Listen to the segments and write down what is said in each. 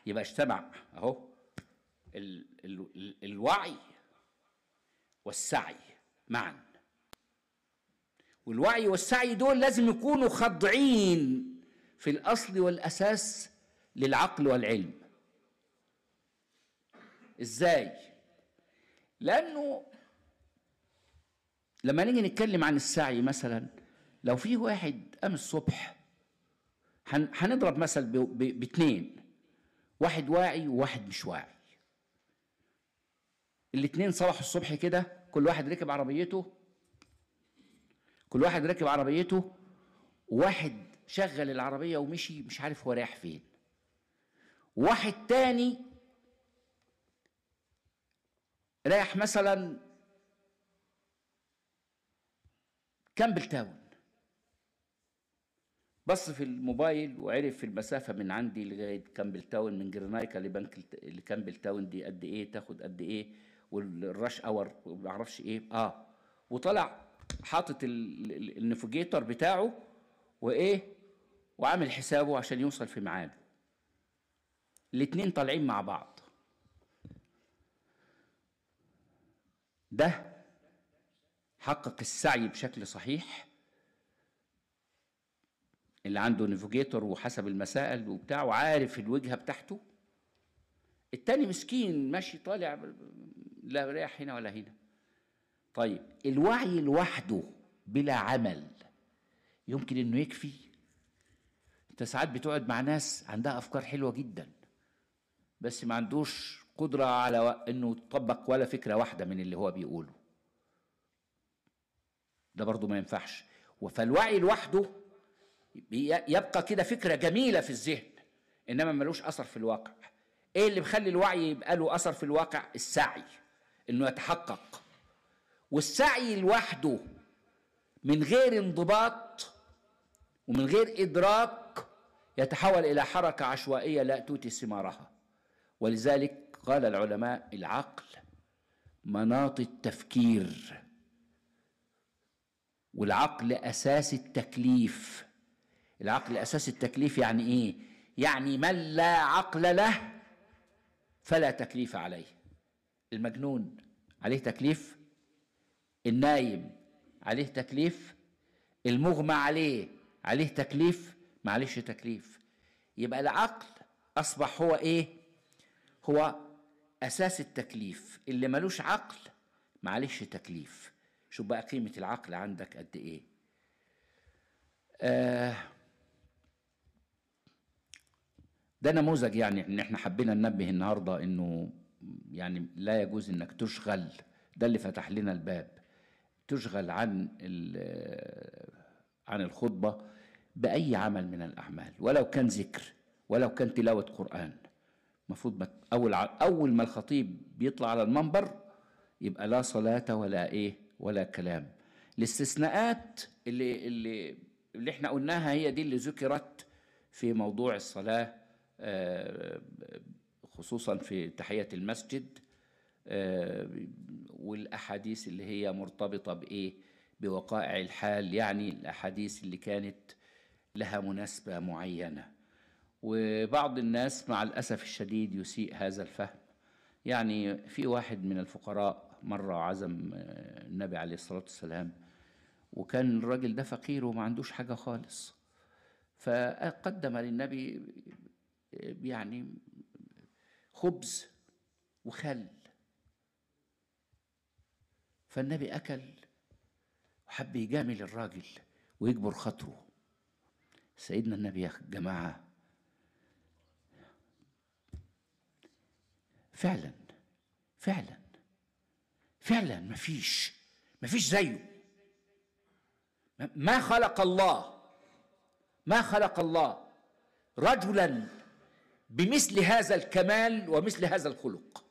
يبقى اجتمع اهو ال ال ال الوعي والسعي معا والوعي والسعي دول لازم يكونوا خاضعين في الاصل والاساس للعقل والعلم ازاي لانه لما نيجي نتكلم عن السعي مثلا لو في واحد قام الصبح هنضرب مثل باثنين واحد واعي وواحد مش واعي الاثنين صبحوا الصبح كده كل واحد ركب عربيته كل واحد ركب عربيته وواحد شغل العربية ومشي مش عارف هو رايح فين واحد تاني رايح مثلا كامبل تاون بص في الموبايل وعرف في المسافة من عندي لغاية كامبل تاون من جرنايكا لبنك لكامبل تاون دي قد ايه تاخد قد ايه والرش اور ما اعرفش ايه اه وطلع حاطط النافيجيتور بتاعه وايه وعامل حسابه عشان يوصل في ميعاده الاتنين طالعين مع بعض ده حقق السعي بشكل صحيح اللي عنده نافيجيتور وحسب المسائل وبتاع وعارف الوجهه بتاعته التاني مسكين ماشي طالع لا رايح هنا ولا هنا طيب الوعي لوحده بلا عمل يمكن انه يكفي انت ساعات بتقعد مع ناس عندها افكار حلوه جدا بس ما عندوش قدره على انه يطبق ولا فكره واحده من اللي هو بيقوله ده برضه ما ينفعش فالوعي لوحده يبقى كده فكره جميله في الذهن انما ملوش اثر في الواقع ايه اللي بيخلي الوعي يبقى له اثر في الواقع السعي انه يتحقق والسعي لوحده من غير انضباط ومن غير ادراك يتحول الى حركه عشوائيه لا تؤتي ثمارها ولذلك قال العلماء العقل مناط التفكير والعقل اساس التكليف العقل اساس التكليف يعني ايه يعني من لا عقل له فلا تكليف عليه المجنون عليه تكليف النايم عليه تكليف المغمى عليه عليه تكليف معلش تكليف يبقى العقل اصبح هو ايه هو اساس التكليف اللي ملوش عقل معلش تكليف شوف بقى قيمة العقل عندك قد ايه آه ده نموذج يعني ان احنا حبينا ننبه النهارده انه يعني لا يجوز انك تشغل ده اللي فتح لنا الباب تشغل عن عن الخطبه باي عمل من الاعمال ولو كان ذكر ولو كان تلاوه قران المفروض اول اول ما الخطيب بيطلع على المنبر يبقى لا صلاه ولا ايه ولا كلام الاستثناءات اللي اللي اللي احنا قلناها هي دي اللي ذكرت في موضوع الصلاه خصوصا في تحيه المسجد والاحاديث اللي هي مرتبطه بايه بوقائع الحال يعني الاحاديث اللي كانت لها مناسبه معينه وبعض الناس مع الاسف الشديد يسيء هذا الفهم يعني في واحد من الفقراء مره عزم النبي عليه الصلاه والسلام وكان الراجل ده فقير وما عندوش حاجه خالص فقدم للنبي يعني خبز وخل فالنبي أكل وحب يجامل الراجل ويجبر خاطره سيدنا النبي يا جماعة فعلا فعلا فعلا مفيش مفيش زيه ما خلق الله ما خلق الله رجلا بمثل هذا الكمال ومثل هذا الخلق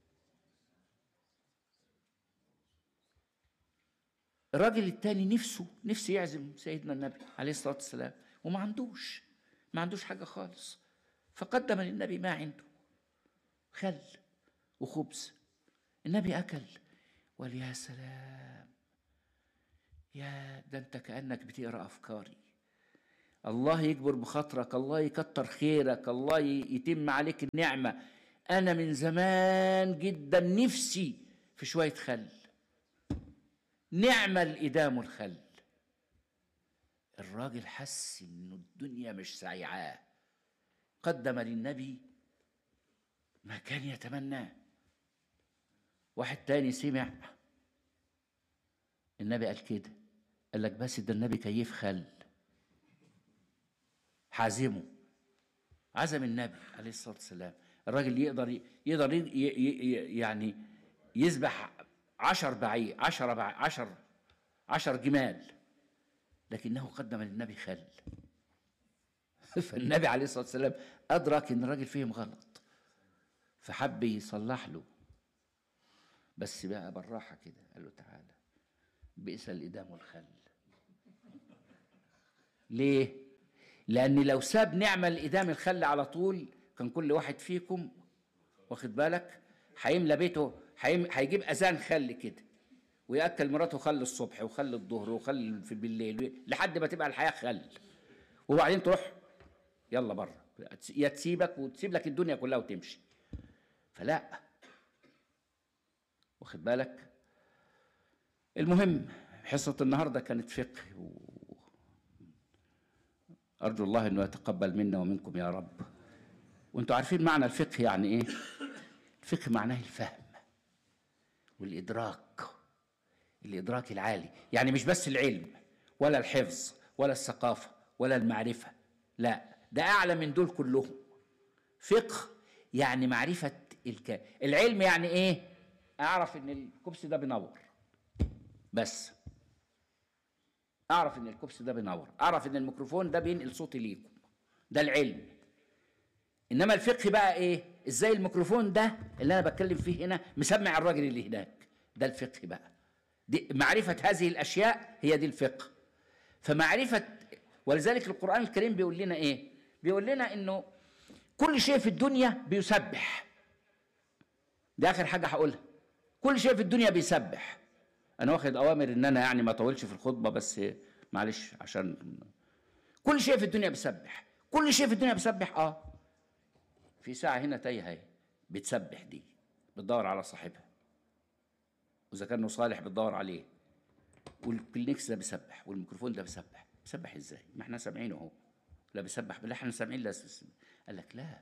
الراجل التاني نفسه نفسه يعزم سيدنا النبي عليه الصلاة والسلام وما عندوش ما عندوش حاجة خالص فقدم للنبي ما عنده خل وخبز النبي أكل وقال يا سلام يا ده أنت كأنك بتقرأ أفكاري الله يكبر بخاطرك الله يكتر خيرك الله يتم عليك النعمة أنا من زمان جدا نفسي في شوية خل نعمة الإدام الخل الراجل حس إنه الدنيا مش سايعاه قدم للنبي ما كان يتمناه واحد تاني سمع النبي قال كده قال لك بس ده النبي كيف خل حازمه عزم النبي عليه الصلاه والسلام الراجل يقدر يقدر يعني يذبح عشر بعير عشر بعير عشر عشر جمال لكنه قدم للنبي خل فالنبي عليه الصلاه والسلام ادرك ان الراجل فيهم غلط فحب يصلح له بس بقى بالراحه كده قال له تعالى بئس الادام والخل ليه لان لو ساب نعمه الادام الخل على طول كان كل واحد فيكم واخد بالك هيملى بيته هيجيب اذان خل كده وياكل مراته خل الصبح وخل الظهر وخل في بالليل لحد ما تبقى الحياه خل وبعدين تروح يلا بره يا تسيبك وتسيب لك الدنيا كلها وتمشي فلا واخد بالك المهم حصة النهاردة كانت فقه و... أرجو الله أنه يتقبل منا ومنكم يا رب وانتوا عارفين معنى الفقه يعني ايه الفقه معناه الفهم والإدراك الإدراك العالي يعني مش بس العلم ولا الحفظ ولا الثقافة ولا المعرفة لا ده أعلى من دول كلهم فقه يعني معرفة الك... العلم يعني إيه أعرف إن الكبس ده بينور بس أعرف إن الكبس ده بينور أعرف إن الميكروفون ده بينقل صوتي ليكم ده العلم إنما الفقه بقى إيه إزاي الميكروفون ده اللي أنا بتكلم فيه هنا مسمع الراجل اللي هناك ده الفقه بقى دي معرفة هذه الأشياء هي دي الفقه فمعرفة ولذلك القرآن الكريم بيقول لنا إيه بيقول لنا إنه كل شيء في الدنيا بيسبح دي آخر حاجة هقولها كل شيء في الدنيا بيسبح أنا واخد أوامر إن أنا يعني ما أطولش في الخطبة بس معلش عشان كل شيء في الدنيا بيسبح كل شيء في الدنيا بيسبح اه في ساعة هنا تايهة بتسبح دي بتدور على صاحبها واذا كان صالح بتدور عليه والكلينكس ده بيسبح والميكروفون ده بيسبح بيسبح ازاي ما احنا سامعينه اهو لا بيسبح بالله احنا سامعين لا قال لك لا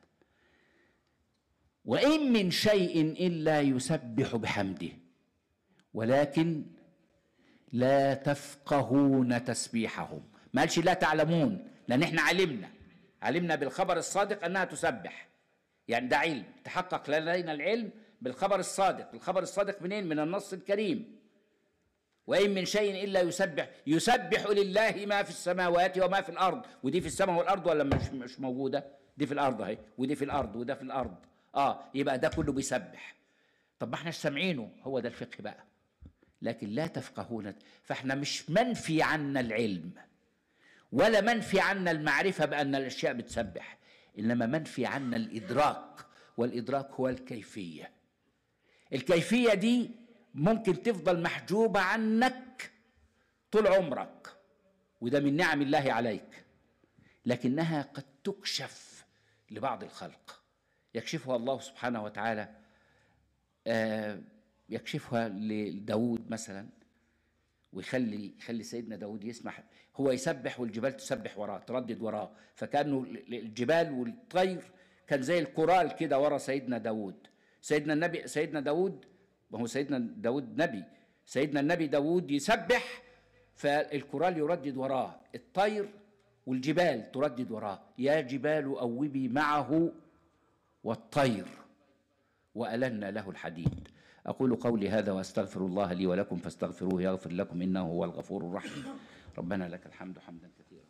وان من شيء الا يسبح بحمده ولكن لا تفقهون تسبيحهم ما قالش لا تعلمون لان احنا علمنا علمنا بالخبر الصادق انها تسبح يعني ده علم تحقق لدينا العلم بالخبر الصادق الخبر الصادق منين من النص الكريم وإن من شيء إلا يسبح يسبح لله ما في السماوات وما في الأرض ودي في السماء والأرض ولا مش مش موجودة دي في الأرض أهي ودي في الأرض وده في الأرض آه يبقى ده كله بيسبح طب ما احنا سامعينه هو ده الفقه بقى لكن لا تفقهون فاحنا مش منفي عنا العلم ولا منفي عنا المعرفة بأن الأشياء بتسبح إنما منفي عنا الإدراك والإدراك هو الكيفية الكيفية دي ممكن تفضل محجوبة عنك طول عمرك وده من نعم الله عليك لكنها قد تكشف لبعض الخلق يكشفها الله سبحانه وتعالى آه يكشفها لداود مثلا ويخلي يخلي سيدنا داود يسمح هو يسبح والجبال تسبح وراه تردد وراه فكانوا الجبال والطير كان زي الكورال كده ورا سيدنا داود سيدنا النبي سيدنا داود ما هو سيدنا داود نبي سيدنا النبي داود يسبح فالكورال يردد وراه الطير والجبال تردد وراه يا جبال أوبي معه والطير وألنا له الحديد أقول قولي هذا وأستغفر الله لي ولكم فاستغفروه يغفر لكم إنه هو الغفور الرحيم ربنا لك الحمد حمدا كثيرا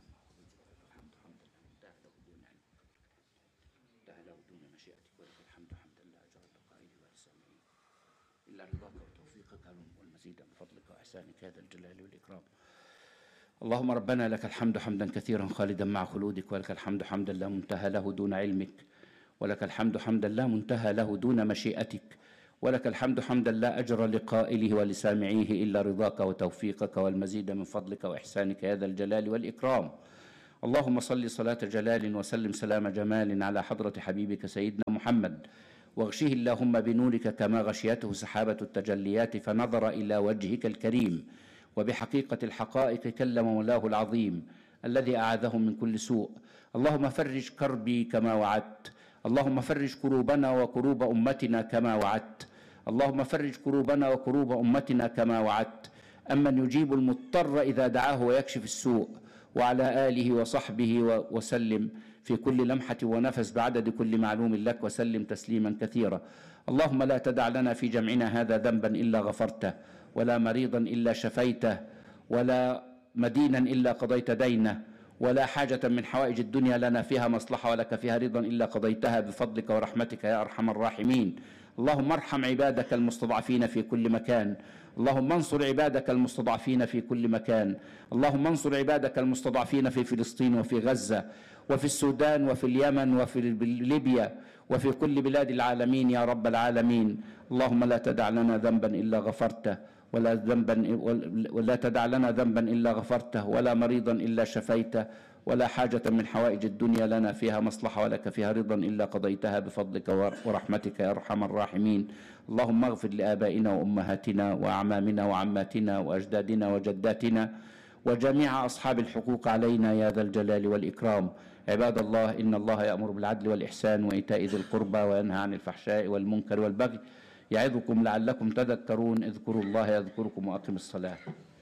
إلا رضاك وتوفيقك والمزيد من فضلك وإحسانك هذا الجلال والإكرام اللهم ربنا لك الحمد حمدا كثيرا خالدا مع خلودك ولك الحمد حمدا لا منتهى له دون علمك ولك الحمد حمدا لا منتهى له دون مشيئتك ولك الحمد حمدا لا أجر لقائله ولسامعيه إلا رضاك وتوفيقك والمزيد من فضلك وإحسانك يا ذا الجلال والإكرام اللهم صل صلاة جلال وسلم سلام جمال على حضرة حبيبك سيدنا محمد واغشه اللهم بنورك كما غشيته سحابة التجليات فنظر إلى وجهك الكريم وبحقيقة الحقائق كلم مولاه العظيم الذي أعاذهم من كل سوء اللهم فرج كربي كما وعدت اللهم فرج كروبنا وكروب أمتنا كما وعدت اللهم فرج كروبنا وكروب أمتنا كما وعدت أمن يجيب المضطر إذا دعاه ويكشف السوء وعلى آله وصحبه وسلم في كل لمحة ونفس بعدد كل معلوم لك وسلم تسليما كثيرا اللهم لا تدع لنا في جمعنا هذا ذنبا إلا غفرته ولا مريضا إلا شفيته ولا مدينا إلا قضيت دينه ولا حاجة من حوائج الدنيا لنا فيها مصلحة ولك فيها رضا إلا قضيتها بفضلك ورحمتك يا أرحم الراحمين اللهم ارحم عبادك المستضعفين في كل مكان اللهم انصر عبادك المستضعفين في كل مكان اللهم انصر عبادك المستضعفين في فلسطين وفي غزة وفي السودان وفي اليمن وفي ليبيا وفي كل بلاد العالمين يا رب العالمين اللهم لا تدع لنا ذنبا إلا غفرته ولا ذنبا ولا تدع لنا ذنبا الا غفرته ولا مريضا الا شفيته ولا حاجة من حوائج الدنيا لنا فيها مصلحة ولك فيها رضا إلا قضيتها بفضلك ورحمتك يا أرحم الراحمين اللهم اغفر لآبائنا وأمهاتنا وأعمامنا وعماتنا وأجدادنا وجداتنا وجميع أصحاب الحقوق علينا يا ذا الجلال والإكرام عباد الله إن الله يأمر بالعدل والإحسان وإيتاء ذي القربى وينهى عن الفحشاء والمنكر والبغي يعظكم لعلكم تذكرون اذكروا الله يذكركم وأقم الصلاة